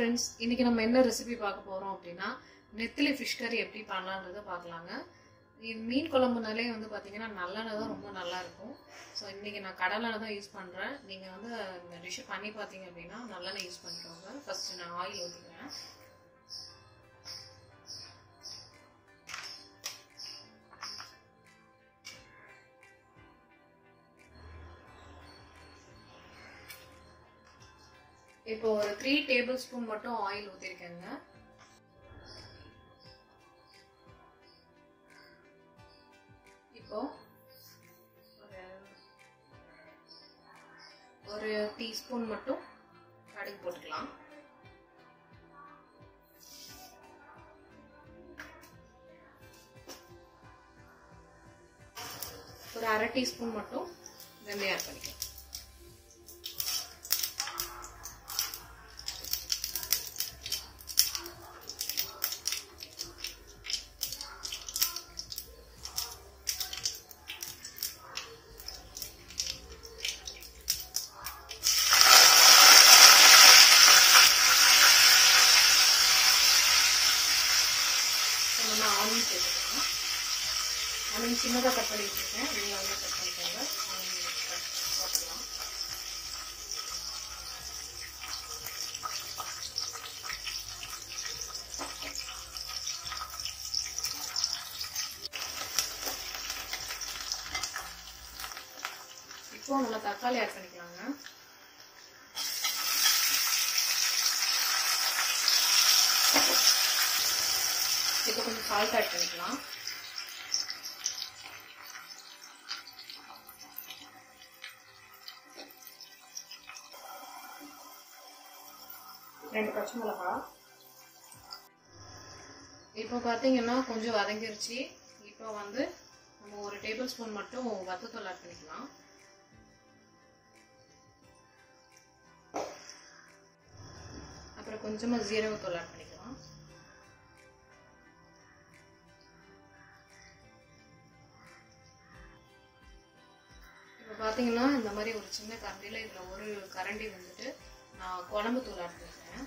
friends இன்னைக்கு நம்ம என்ன ரெசிபி பார்க்க போறோம் அப்படின்னா நெத்திலி ஃபிஷ் கறி எப்படி பண்ணலான்றதை பார்க்கலாங்க இது மீன் குழம்புனாலே வந்து பார்த்தீங்கன்னா நல்லெண்ணெய் தான் ரொம்ப நல்லா இருக்கும் ஸோ இன்னைக்கு நான் கடலெண்ணெய் தான் யூஸ் பண்ணுறேன் நீங்கள் வந்து இந்த டிஷ்ஷை பண்ணி பார்த்தீங்க அப்படின்னா நல்லெண்ணெய் யூஸ் பண்ணிக்கோங்க ஃபர்ஸ்ட் நான் ஆயில் ஊற்றிக்கிறேன் இப்போ ஒரு த்ரீ டேபிள் ஸ்பூன் மட்டும் ஆயில் ஊற்றிருக்கேங்க இப்போ ஒரு ஒரு டீஸ்பூன் மட்டும் கடுகு போட்டுக்கலாம் ஒரு அரை டீஸ்பூன் மட்டும் வெந்தயம் ஆட் பண்ணிக்கலாம் நம்ம ஆனியன் சேர்த்துக்கலாம் ஆனியன் சின்னதாக கட் பண்ணி வச்சுருக்கேன் நீங்கள் வந்து கட் பண்ணிக்கோங்க ஆனியன் போட்டுக்கலாம் இப்போ நல்லா தக்காளி ஆட் பண்ணிக்கலாங்க இப்போ கொஞ்சம் சால்ட் ஆட் பண்ணிக்கலாம் ரெண்டு பச்சை மிளகா இப்போ பார்த்தீங்கன்னா கொஞ்சம் வதங்கிருச்சு இப்போ வந்து நம்ம ஒரு டேபிள் ஸ்பூன் மட்டும் வத்தத்தூள் ஆட் பண்ணிக்கலாம் அப்புறம் கொஞ்சமாக ஜீரகத்தூள் ஆட் பண்ணிக்கலாம் இப்போ பார்த்தீங்கன்னா இந்த மாதிரி ஒரு சின்ன கரண்டியில் இதில் ஒரு கரண்டி வந்துட்டு நான் குழம்பு தூள் ஆட் பண்ணிக்கிறேன்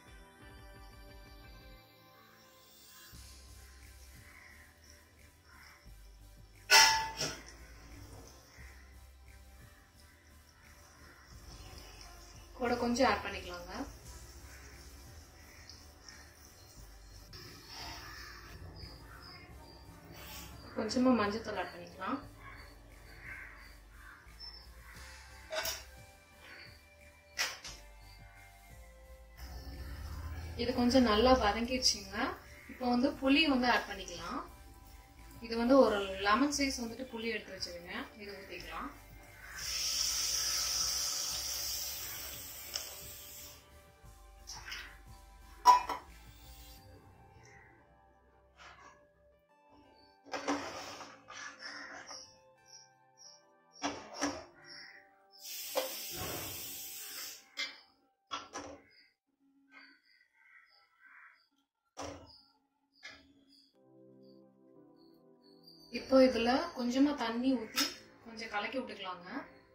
கூட கொஞ்சம் ஆட் பண்ணிக்கலாங்க கொஞ்சமாக மஞ்சத்தூள் ஆட் பண்ணிக்கலாம் இது கொஞ்சம் நல்லா வதங்கிடுச்சுங்க இப்போ வந்து புளி வந்து ஆட் பண்ணிக்கலாம் இது வந்து ஒரு லெமன் சைஸ் வந்துட்டு புளி எடுத்து வச்சிருங்க இது ஊற்றிக்கலாம் இப்போ இதுல கொஞ்சமா தண்ணி ஊத்தி கொஞ்சம் கலக்கி விட்டுக்கலாங்க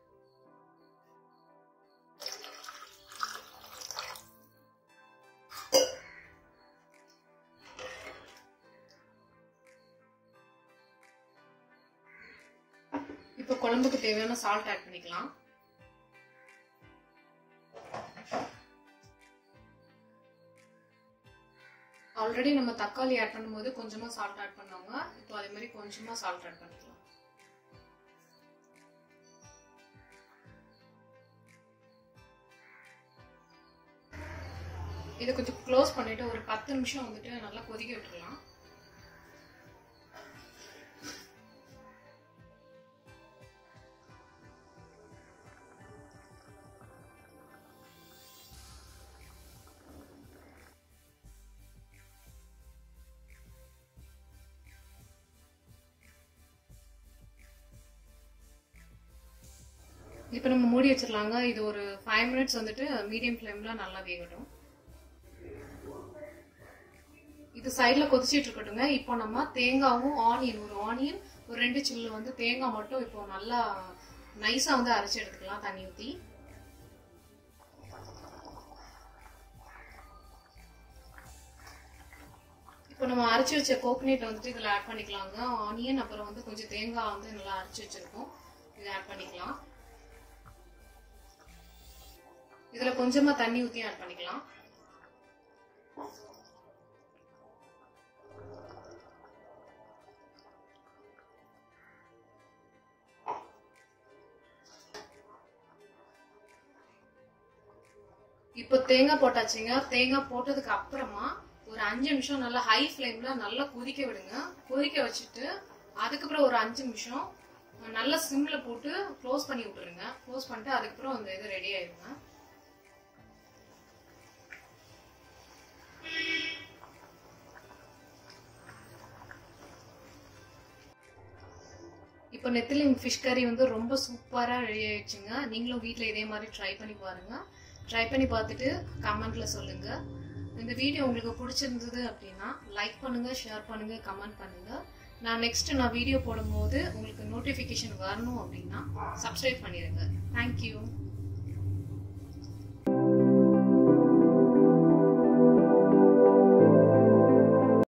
இப்போ குழம்புக்கு தேவையான சால்ட் ஆட் பண்ணிக்கலாம் ஆல்ரெடி நம்ம தக்காளி ஆட் பண்ணும்போது கொஞ்சமா சால்ட் ஆட் பண்ணுவாங்க இப்போ அதே மாதிரி கொஞ்சமா சால்ட் ஆட் பண்ணிக்கலாம் இதை கொஞ்சம் க்ளோஸ் பண்ணிட்டு ஒரு பத்து நிமிஷம் வந்துட்டு நல்லா கொதிக்க விட்டுக்கலாம் இப்போ நம்ம மூடி வச்சிடலாங்க இது ஒரு ஃபைவ் மினிட்ஸ் வந்துட்டு மீடியம் ஃப்ளேம்ல நல்லா வேகட்டும் இது சைடில் கொதிச்சிட்டு இருக்கட்டுங்க இப்போ நம்ம தேங்காவும் ஆனியன் ஒரு ஆனியன் ஒரு ரெண்டு சில்லு வந்து தேங்காய் மட்டும் இப்போ நல்லா நைஸாக வந்து அரைச்சி எடுத்துக்கலாம் தண்ணி ஊற்றி இப்போ நம்ம அரைச்சி வச்ச கோகனட் வந்துட்டு இதில் ஆட் பண்ணிக்கலாங்க ஆனியன் அப்புறம் வந்து கொஞ்சம் தேங்காய் வந்து நல்லா அரைச்சி வச்சிருக்கோம் இதை ஆட் பண்ணிக்கலாம் இதில் கொஞ்சமாக தண்ணி ஊற்றி ஆட் பண்ணிக்கலாம் இப்போ தேங்காய் போட்டாச்சுங்க தேங்காய் போட்டதுக்கு அப்புறமா ஒரு அஞ்சு நிமிஷம் நல்லா ஹை ஃப்ளேம்ல நல்லா கொதிக்க விடுங்க கொதிக்க வச்சுட்டு அதுக்கப்புறம் ஒரு அஞ்சு நிமிஷம் நல்லா சிம்ல போட்டு க்ளோஸ் பண்ணி விட்டுருங்க க்ளோஸ் பண்ணிட்டு அதுக்கப்புறம் அந்த இது ரெடி ஆயிடுங்க இப்போ நெத்திலி ஃபிஷ் கறி வந்து ரொம்ப சூப்பராக ரெடி ஆயிடுச்சுங்க நீங்களும் வீட்டில் இதே மாதிரி ட்ரை பண்ணி பாருங்க ட்ரை பண்ணி பார்த்துட்டு கமெண்ட்ல சொல்லுங்க இந்த வீடியோ உங்களுக்கு பிடிச்சிருந்தது அப்படின்னா லைக் பண்ணுங்க ஷேர் பண்ணுங்க கமெண்ட் பண்ணுங்க நான் நெக்ஸ்ட் நான் வீடியோ போடும்போது உங்களுக்கு நோட்டிஃபிகேஷன் வரணும் அப்படின்னா சப்ஸ்கிரைப் பண்ணிடுங்க தேங்க்யூ